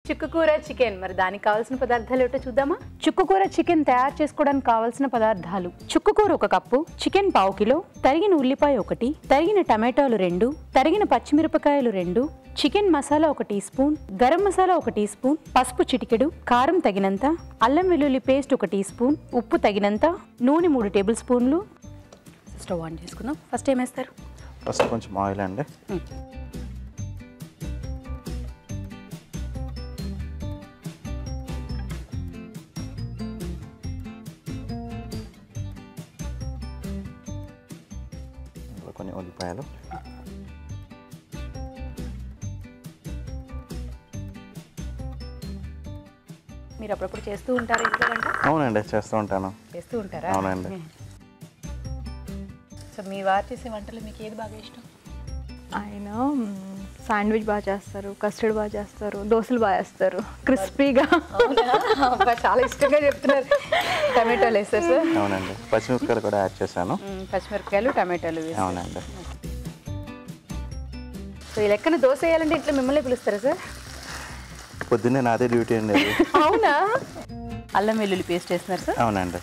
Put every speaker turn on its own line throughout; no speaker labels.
చుక్కకూర చికెన్ మరి దానికి కావాల్సిన పదార్థాలు ఏమిటో చూద్దామా చుక్కకూర చికెన్ తయారు చేసుకోవడానికి కావాల్సిన పదార్థాలు చుక్కకూర ఒక కప్పు చికెన్ పావు కిలో తరిగిన ఉల్లిపాయ ఒకటి తరిగిన టమాటాలు రెండు తరిగిన పచ్చిమిరపకాయలు రెండు చికెన్ మసాలా ఒక టీ స్పూన్ గరం మసాలా ఒక టీ స్పూన్ పసుపు చిటికెడు కారం తగినంత అల్లం వెల్లుల్లి పేస్ట్ ఒక టీ స్పూన్ ఉప్పు తగినంత నూనె మూడు టేబుల్ స్పూన్లు స్టవ్ ఆన్ చేసుకుందాం ఫస్ట్ ఏం వేస్తారు
ఫస్ట్ కొంచెం ఆయిల్ అండి ఇందులో కొన్ని ఉల్లిపాయలు
మీరు అప్పుడప్పుడు చేస్తూ ఉంటారు ఇంట్లో వంట
అవునండి చేస్తూ ఉంటాను
చేస్తూ ఉంటారా
అవునండి.
సో మీ వారు చేసే వంటలు మీకు ఏది బాగా ఇష్టం
ఆయన శాండ్విచ్ బాగా చేస్తారు కస్టర్డ్ బాగా చేస్తారు దోశలు బాగా చేస్తారు క్రిస్పీగా
అబ్బా, చాలా ఇష్టంగా చెప్తున్నారు టమాటోలు వేస్తారు సార్
అవునండి పచ్చిమిరపకాయలు కూడా యాడ్ చేశాను
మ్మ్, పచ్చిమిరపకాయలు టమాటోలు వేస్తారు.
అవునండి
సో ఈ లెక్కన దోశ వేయాలంటే ఇట్లా మిమ్మల్ని పిలుస్తారా సార్
పొద్దున్నే నాదే డ్యూటీ అండి అది
అవునా అల్లం వెల్లుల్లి పేస్ట్ వేస్తున్నారు సార్
అవునండి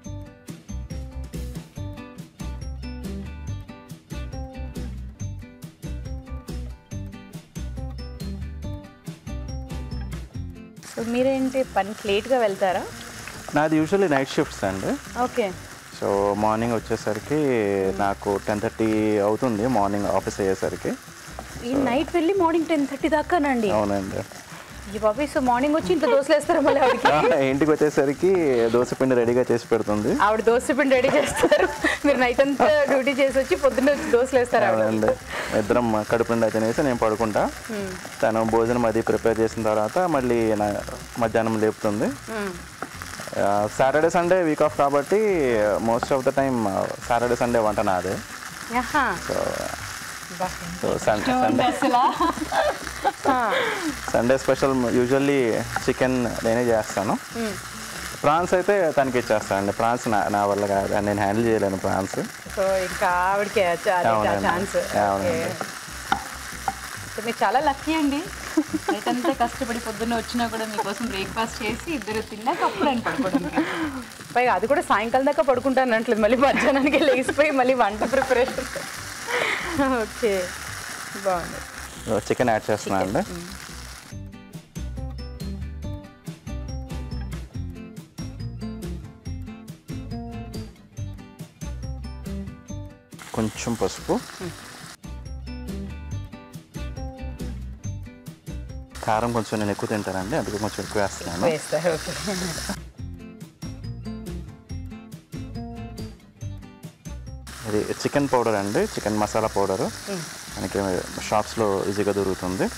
సో మీరేంటి పనికి లేట్గా వెళ్తారా
నాది యూజువల్లీ నైట్ షిఫ్ట్స్ అండి
ఓకే
సో మార్నింగ్ వచ్చేసరికి నాకు టెన్ థర్టీ అవుతుంది మార్నింగ్ ఆఫీస్ అయ్యేసరికి
ఈ నైట్ వెళ్ళి మార్నింగ్ టెన్ థర్టీ దాకానండి
అవునండి
ఈ బాబాయ్ సో మార్నింగ్ వచ్చి ఇంట్లో దోశలు వేస్తారా మళ్ళీ ఆవిడకి
ఆ, ఇంటికి వచ్చేసరికి దోశ పిండి రెడీగా చేసి పెడుతుంది
ఆవిడ దోశ పిండి రెడీ చేస్తారు మీరు నైట్ అంతా డ్యూటీ చేసి వచ్చి పొద్దున్న వచ్చి దోశలు వేస్తారు ఆవిడ
అవునండి ఇద్దరం కడుపు నిండా తినేసి నేను పడుకుంటా తను భోజనం అది ప్రిపేర్ చేసిన తర్వాత మళ్ళీ నా మధ్యాహ్నం లేపుతుంది
hmm.
Saturday Sunday week off కాబట్టి most of the time Saturday Sunday వంట నాదే
యహా.
సో
బా.
సో సండే సండే
అసలా? ఆ.
సండే స్పెషల్ యూజువల్లీ చికెన్ నేనే చేస్తాను
మ్మ్.
ప్రాన్స్ అయితే తనకి ఇచ్చేస్తాను అండి ప్రాన్స్ నా నా వల్ల కాదు నేను హ్యాండిల్ చేయలేను ప్రాన్స్
సో ఇంకా ఆవిడకి
అవునండి.
ఛాన్స్
అవునండి.
సో మీరు చాలా లక్కీ అండి నైట్ అంతా కష్టపడి పొద్దున్న వచ్చినా కూడా మీకోసం బ్రేక్ఫాస్ట్ చేసి ఇద్దరు తిన్నాక అప్పుడు అని పడుకోవడానికి పైగా అది కూడా సాయంకాలం దాకా పడుకుంటాను అంటలేదు మళ్ళీ మధ్యాహ్నానికి లేచిపోయి మళ్ళీ వంట ప్రిపరేషన్ ఓకే బాగుంది
చికెన్ యాడ్ చేస్తున్నాను అండి కొంచెం పసుపు కారం కొంచెం నేను ఎక్కువ తింటానండి అందుకు కొంచెం ఎక్కువ వేస్తున్నాను
వేస్తారు ఓకే
ఇది చికెన్ పౌడర్ అండి చికెన్ మసాలా పౌడర్ మనకి షాప్స్లో ఈజీగా దొరుకుతుంది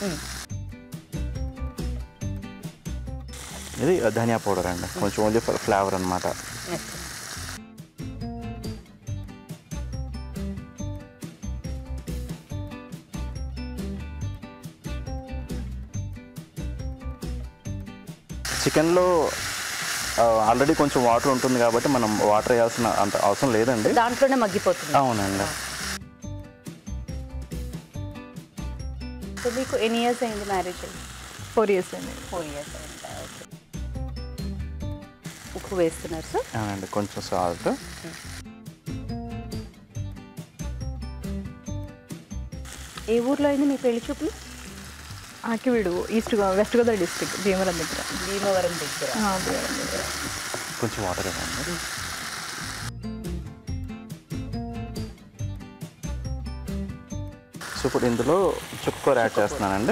ఇది ధనియా పౌడర్ అండి కొంచెం ఓన్లీ ఫర్ ఫ్లేవర్ అనమాట చికెన్లో ఆల్రెడీ కొంచెం వాటర్ ఉంటుంది కాబట్టి మనం వాటర్ వేయాల్సిన అంత అవసరం లేదండి
దాంట్లోనే మగ్గిపోతుంది
అవునండి
సో మీకు ఎన్ని ఇయర్స్ అయింది మ్యారేజ్
ఫోర్ ఇయర్స్ అండి
ఫోర్ ఇయర్స్ అయిందా ఓకే ఉప్పు వేస్తున్నారు సార్
అవునండి కొంచెం సాల్ట్
ఏ ఊర్లో అయింది మీ పెళ్లి చూపులు
Akividu east go west Godavari district Bhimavaram దగ్గర
భీమవరం దగ్గర
ఆ, భీమవరం దగ్గర
కొంచెం వాటర్ ఇవ్వండి సో ఇప్పుడు ఇందులో చుక్కూర యాడ్ చేస్తున్నానండి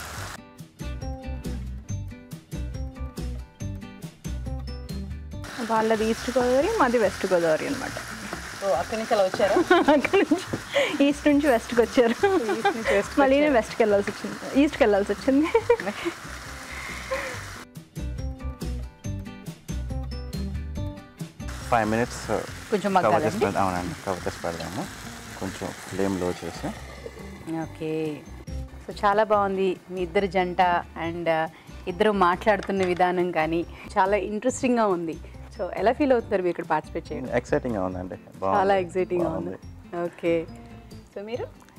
వాళ్ళది ఈస్ట్ గోదావరి మాది వెస్ట్ గోదావరి అనమాట
ఓ అక్కడి నుంచి అలా వచ్చారా
అక్కడ నుంచి ఈస్ట్ నుంచి వెస్ట్కి వచ్చారు
నుంచి west కి
మళ్ళీ నేను వెస్ట్కి వెళ్ళాల్సి వచ్చింది ఈస్ట్కి వెళ్ళాల్సి వచ్చింది
ఫైవ్ మినిట్స్
కొంచెం
కవర్
మగ్గాలండి
చేసి పెడదాం అవునండి కవర్ చేసి పెడదాము కొంచెం ఫ్లేమ్ లో చేసి
ఓకే సో చాలా బాగుంది మీ ఇద్దరు జంట అండ్ ఇద్దరు మాట్లాడుతున్న విధానం కానీ చాలా ఇంట్రెస్టింగ్గా ఉంది సో ఎలా ఫీల్ అవుతున్నారు మీరు ఇక్కడ పార్టిసిపేట్ చేయడం
ఎక్సైటింగ్గా ఉందండి
చాలా ఎక్సైటింగ్గా ఉంది ఓకే సో మీరు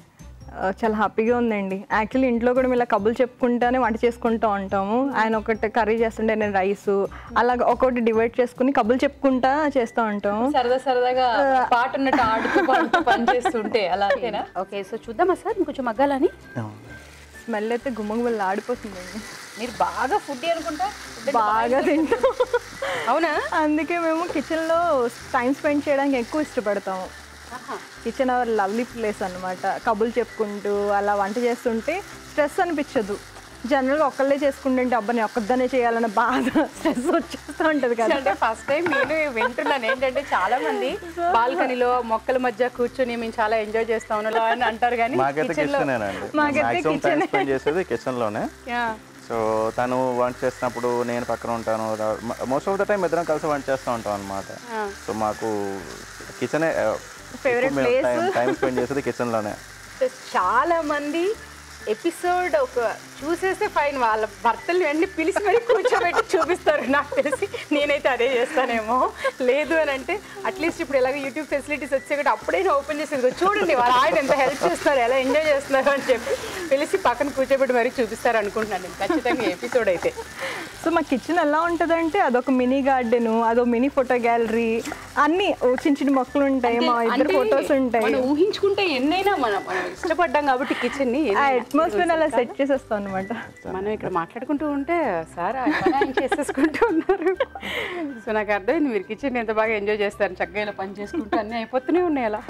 ఆ, చాలా హ్యాపీగా ఉందండి యాక్చువల్లీ ఇంట్లో కూడా మేము ఇలా కబులు చెప్పుకుంటానే వంట చేసుకుంటూ ఉంటాము ఆయన ఒకటి కర్రీ చేస్తుంటే నేను రైస్ అలాగ ఒక్కొక్కటి డివైడ్ చేసుకుని కబులు చెప్పుకుంటా చేస్తూ ఉంటాము
సరదా సరదాగా పాట ఉన్నట్టు ఆడుతూ పాడుతూ పని చేస్తుంటే అలా అంతేనా ఓకే సో చూద్దామా సార్ ఇంకొంచెం మగ్గాలని
స్మెల్ అయితే గుమ్మగుమ్మలు ఆడిపోతుందండి
మీరు బాగా ఫుడ్ అనుకుంటా
బాగా తింటాం
అవునా
అందుకే మేము కిచెన్లో టైం స్పెండ్ చేయడానికి ఎక్కువ ఇష్టపడతాము కిచెన్ అవర్ లవ్లీ ప్లేస్ అన్నమాట కబులు చెప్పుకుంటూ అలా వంట చేస్తుంటే స్ట్రెస్ అనిపించదు జనరల్గా ఒక్కళ్ళే చేసుకుంటుంటే అబ్బా నేను ఒక్కదానే చేయాలన్న బాధ స్ట్రెస్ వచ్చేస్తూ ఉంటుంది కదా
అంటే ఫస్ట్ టైం నేను వింటున్నాను ఏంటంటే చాలా మంది బాల్కనీలో మొక్కల మధ్య కూర్చొని మేము చాలా ఎంజాయ్ చేస్తా ఉన్నాం అని అంటారు కానీ
మాకైతే
kitchen లో-
కిచెనేనండి
మాకైతే
మాక్సిమం టైం
kitchen ఏ.
స్పెండ్ చేసేది కిచెన్లోనే
Yeah.
సో తను వంట చేసినప్పుడు నేను పక్కన ఉంటాను మోస్ట్ ఆఫ్ ద టైం ఇద్దరం కలిసి వంట చేస్తూ ఉంటాం అనమాట సో మాకు కిచెనే
Favorite place.
టైం స్పెండ్ చేసేది కిచెన్లోనే
సో చాలా మంది ఎపిసోడ్ ఒక చూసేస్తే ఫైన్ వాళ్ళ భర్తలు వెండి పిలిచి మరి కూర్చోబెట్టి చూపిస్తారు నాకు తెలిసి నేనైతే అదే చేస్తానేమో లేదు అని అంటే అట్లీస్ట్ ఇప్పుడు ఎలాగో యూట్యూబ్ ఫెసిలిటీస్ వచ్చాయి కాబట్టి అప్పుడైనా ఓపెన్ చేసేది "ఇదిగో చూడండి వాళ్ళ ఆయన ఎంత హెల్ప్ చేస్తున్నారు ఎలా ఎంజాయ్ చేస్తున్నారు అని చెప్పి పిలిచి పక్కన కూర్చోబెట్టి మరీ చూపిస్తారు అనుకుంటున్నాను నేను ఖచ్చితంగా ఎపిసోడ్ అయితే
సో మా కిచెన్ ఎలా ఉంటుందంటే అదొక మినీ గార్డెన్ అదో మినీ ఫోటో గ్యాలరీ అన్ని ఓ చిన్న చిన్న మొక్కలు ఉంటాయి మా ఇద్దరు
అంటే
ఫొటోస్ ఉంటాయి
మనం ఊహించుకుంటే ఎన్నైనా మనం మనం ఇష్టపడ్డాం కాబట్టి కిచెన్ ని
ఆ అట్మాస్ఫియర్ అలా సెట్ చేసేస్తాం అనమాట
మనం ఇక్కడ మాట్లాడుకుంటూ ఉంటే సార్ ఆయన పని ఆయన చేసేసుకుంటూ ఉన్నారు సో నాకు అర్థమైంది మీరు కిచెన్ ఎంత బాగా ఎంజాయ్ చేస్తారు చక్కగా ఇలా పని చేసుకుంటూ అన్నీ అయిపోతూనే ఉన్నాయి అలా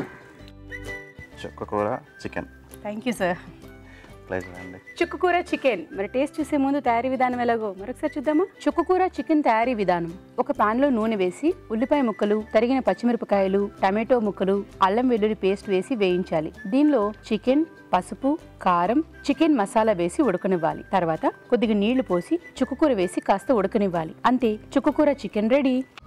చుక్క కూర chicken
thank you sir
pleasure అండి
చుక్కకూర చికెన్ మరి టేస్ట్ చూసే ముందు తయారీ విధానం ఎలాగో మరొకసారి చూద్దామా చుక్కకూర చికెన్ తయారీ విధానం ఒక పాన్ లో నూనె వేసి ఉల్లిపాయ ముక్కలు తరిగిన పచ్చిమిరపకాయలు టమాటో ముక్కలు అల్లం వెల్లుల్లి పేస్ట్ వేసి వేయించాలి దీనిలో చికెన్ పసుపు కారం చికెన్ మసాలా వేసి ఉడకనివ్వాలి తర్వాత కొద్దిగా నీళ్లు పోసి చుక్కకూర వేసి కాస్త ఉడకనివ్వాలి అంతే చుక్కకూర చికెన్ రెడీ